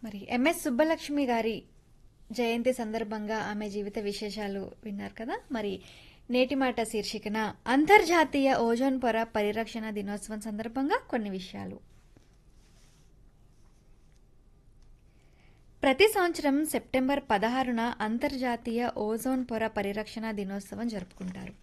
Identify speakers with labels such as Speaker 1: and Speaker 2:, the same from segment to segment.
Speaker 1: మరి ఎంఎస్ సుబ్బలక్ష్మి గారి జయంతి సందర్భంగా ఆమె జీవిత విశేషాలు విన్నారు కదా మరి నేటి మాట శీర్షికన అంతర్జాతీయ ఓజోన్ పొర పరిరక్షణ దినోత్సవం సందర్భంగా కొన్ని విషయాలు ప్రతి సంవత్సరం సెప్టెంబర్ పదహారున అంతర్జాతీయ ఓజోన్ పొర పరిరక్షణ దినోత్సవం జరుపుకుంటారు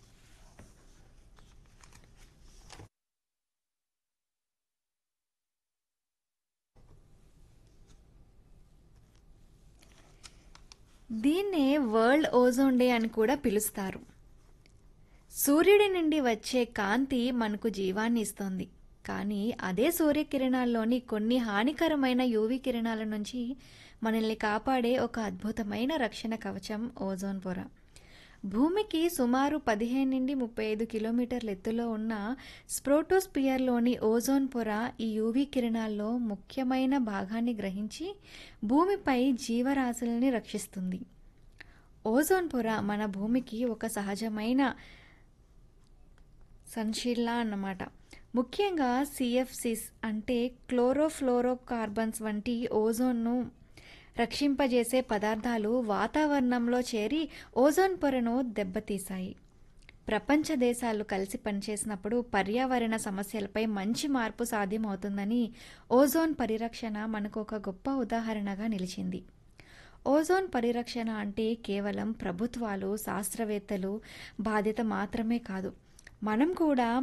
Speaker 1: దీన్నే వరల్డ్ ఓజోన్ డే అని కూడా పిలుస్తారు సూర్యుడి నుండి వచ్చే కాంతి మనకు జీవాన్ని ఇస్తుంది కానీ అదే సూర్యకిరణాల్లోని కొన్ని హానికరమైన యూవీ కిరణాల నుంచి మనల్ని కాపాడే ఒక అద్భుతమైన రక్షణ కవచం ఓజోన్ పొర భూమికి సుమారు పదిహేను నుండి ముప్పై ఐదు కిలోమీటర్ల ఎత్తులో ఉన్న స్ప్రోటోస్పియర్లోని ఓజోన్ పొర ఈ యూవీ కిరణాల్లో ముఖ్యమైన భాగాన్ని గ్రహించి భూమిపై జీవరాశులని రక్షిస్తుంది ఓజోన్ పొర మన భూమికి ఒక సహజమైన సంశీలన అన్నమాట ముఖ్యంగా సిఎఫ్సిస్ అంటే క్లోరోఫ్లోరోకార్బన్స్ వంటి ఓజోన్ను రక్షింపజేసే పదార్థాలు వాతావరణంలో చేరి ఓజోన్ పొరను దెబ్బతీశాయి ప్రపంచ దేశాలు కలిసి పనిచేసినప్పుడు పర్యావరణ సమస్యలపై మంచి మార్పు సాధ్యమవుతుందని ఓజోన్ పరిరక్షణ మనకు ఒక గొప్ప ఉదాహరణగా నిలిచింది ఓజోన్ పరిరక్షణ అంటే కేవలం ప్రభుత్వాలు శాస్త్రవేత్తలు బాధ్యత మాత్రమే కాదు మనం కూడా